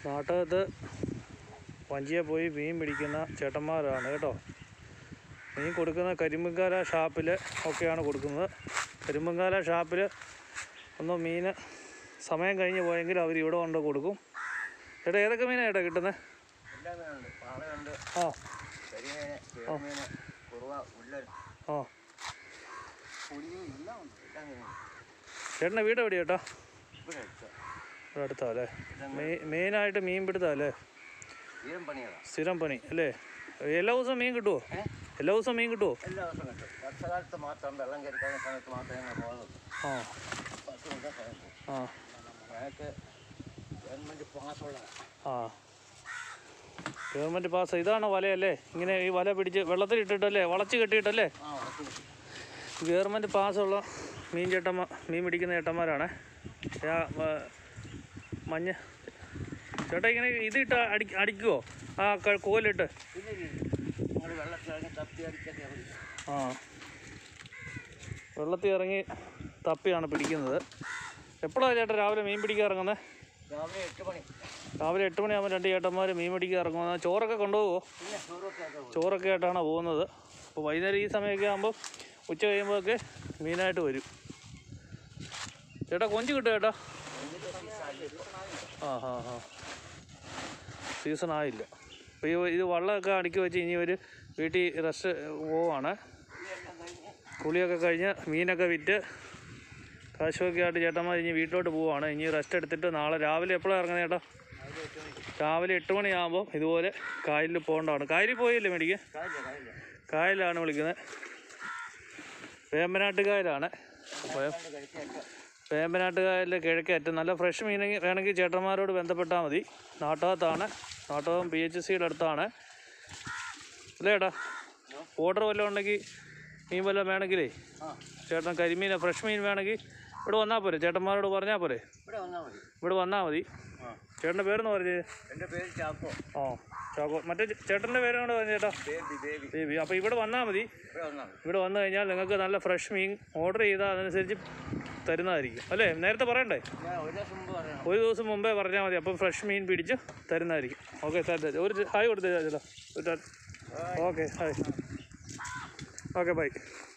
നാട്ടകത്ത് വഞ്ചിയെ പോയി മീൻ പിടിക്കുന്ന ചേട്ടന്മാരാണ് കേട്ടോ മീൻ കൊടുക്കുന്ന കരിമ്പുംകാല ഷാപ്പിൽ ഒക്കെയാണ് കൊടുക്കുന്നത് കരിമ്പുംകാല ഷാപ്പിൽ ഒന്ന് മീൻ സമയം കഴിഞ്ഞ് പോയെങ്കിൽ അവർ ഇവിടെ കൊണ്ട് കൊടുക്കും ചേട്ടാ ഏതൊക്കെ മീനാണ് ചേട്ടാ കിട്ടുന്നത് എല്ലാ മീനുണ്ട് പാളയുണ്ട് ആ കരിമീന് കിഴമീന് കുറുവ ഉള്ളൻ ആ പുളിയും എല്ലാം ഉണ്ട് എല്ലാ മീനും ചേട്ടൻ്റെ വീട് എവിടെയാ ചേട്ടാ ഇവിടെ അടുത്ത് ഇവിടെ അടുത്താ അല്ലേ മെയ് മെയിനായിട്ട് മീൻ പിടുത്താ അല്ലേ ഈരം പണിയതാ സ്ഥിരം പണി അല്ലേ എല്ലാ ദിവസവും മീൻ കിട്ടുമോ ഏ എല്ലാ ദിവസവും മീൻ കിട്ടുമോ എല്ലാ ദിവസവും കിട്ടും വർഷകാലത്ത് മാത്രം വെള്ളം കയറിക്കുന്ന സമയത്ത് മാത്രമേ ഞങ്ങൾ പോകുന്നത് ആ പത്ത് മിനിറ്റ് സമയത്ത് ആ ഞങ്ങൾക്ക് ഗവൺമെൻറ് പാസ്സുള്ള ആ ഗവൺമെൻറ് പാസ് ഇതാണ് വലയല്ലേ ഇങ്ങനെ ഈ വല പിടിച്ച് വെള്ളത്തിൽ ഇട്ടിട്ടല്ലേ വളച്ച് കെട്ടിയിട്ടല്ലേ ആ ഉറച്ചു ഗവൺമെൻറ് പാസ്സുള്ള മീൻ ചേട്ടന്മാർ മീൻ പിടിക്കുന്ന ചേട്ടന്മാരാണ് ആ, ആ, മഞ്ഞ ചേട്ടാ ഇങ്ങനെ ഇതിട്ട് അടി അടിക്കുമോ ആ ക- കോലിട്ട് പിന്നെ നിങ്ങൾ വെള്ളത്തിൽ ഇറങ്ങി തപ്പി അടിച്ചൊക്കെ പിടിക്കും ആ വെള്ളത്തിൽ ഇറങ്ങി തപ്പിയാണ് പിടിക്കുന്നത് എപ്പോഴാണ് ചേട്ടാ രാവിലെ മീൻ പിടിക്കാൻ ഇറങ്ങുന്നത് രാവിലെ എട്ട് മണി രാവിലെ എട്ട് മണിയാകുമ്പോൾ രണ്ട് ചേട്ടന്മാർ മീൻ പിടിക്കാൻ ഇറങ്ങുന്നത് ചോറൊക്കെ കൊണ്ടുപോകുമോ പിന്നെ ചോറൊക്കെ ഒക്കെ പോകും ചോറൊക്കെ ആയിട്ടാണ് പോകുന്നത് അപ്പോൾ വൈകുന്നേരം ഈ സമയമൊക്കെ ആകുമ്പോൾ ഉച്ച കഴിയുമ്പോഴൊക്കെ മീനായിട്ട് വരും ചേട്ടാ കൊഞ്ച് കിട്ടും ചേട്ടാ ആ ഹാ ഹാ സീസൺ ആയില്ല അപ്പോൾ ഈ ഇത് വള്ളമൊക്കെ അടുക്കി വെച്ച് ഇനി ഒരു വീട്ടിൽ റെസ്റ്റ് പോവാണ് കുളിയൊക്കെ കഴിഞ്ഞ് മീനൊക്കെ വിറ്റ് കാശൊക്കെ ആയിട്ട് ചേട്ടന്മാർ ഇനി വീട്ടിലോട്ട് പോവാണ് ഇനി റെസ്റ്റ് എടുത്തിട്ട് നാളെ രാവിലെ എപ്പോഴാണ് ഇറങ്ങുന്നത് ചേട്ടാ രാവിലെ എട്ട് മണിയാകുമ്പോൾ ഇതുപോലെ കായലിൽ പോകേണ്ടതാണ് കായലിൽ പോയില്ലേ മേടിക്കാൻ കായില്ല കായില്ല കായലാണ് വിളിക്കുന്നത് വേമ്പനാട്ട് കായലാണ് അപ്പോൾ കഴിച്ചേക്കാം വേമ്പനാട്ട് കായലിലെ കിഴക്കേറ്റം നല്ല ഫ്രഷ് മീൻ വേണമെങ്കിൽ ചേട്ടന്മാരോട് ബന്ധപ്പെട്ടാൽ മതി നാട്ടകത്താണ് നാട്ടകം പി എച്ച് സിയുടെ അടുത്താണ് അല്ലേ ചേട്ടാ ഓർഡർ വല്ലതും ഉണ്ടെങ്കിൽ മീൻ വല്ലതും വേണമെങ്കിലേ ആ ചേട്ടൻ കരിമീൻ ഫ്രഷ് മീൻ വേണമെങ്കിൽ ഇവിടെ വന്നാൽ പോരെ ചേട്ടന്മാരോട് പറഞ്ഞാൽ പോരെ ഇവിടെ വന്നാൽ മതി ഇവിടെ വന്നാൽ മതി ആ ചേട്ടൻ്റെ പേരെന്ന് പറഞ്ഞേ എൻ്റെ പേര് ചാക്കോ ആ ചാക്കോ മറ്റേ ചേ- ചേട്ടൻ്റെ പേരാണ് പറഞ്ഞു ചേട്ടാ ബേബി ബേബി ബേബി അപ്പോൾ ഇവിടെ വന്നാൽ മതി ഇവിടെ വന്നാൽ മതി ഇവിടെ വന്നു കഴിഞ്ഞാൽ നിങ്ങൾക്ക് നല്ല ഫ്രഷ് മീൻ ഓർഡർ ചെയ്താൽ അതനുസരിച്ച് തരുന്നതായിരിക്കും അല്ലേ നേരത്തെ പറയണ്ടേ ഞാൻ ഒരു ദിവസം മുമ്പ് പറയണം ഒരു ദിവസം മുമ്പേ പറഞ്ഞാൽ മതി അപ്പം ഫ്രഷ് മീൻ പിടിച്ച് തരുന്നതായിരിക്കും ഓക്കെ സാർ ഒരു ഹായ് കൊടുത്തേ ചേട്ടാ ഓക്കെ ഹായ് ഓക്കെ ബൈ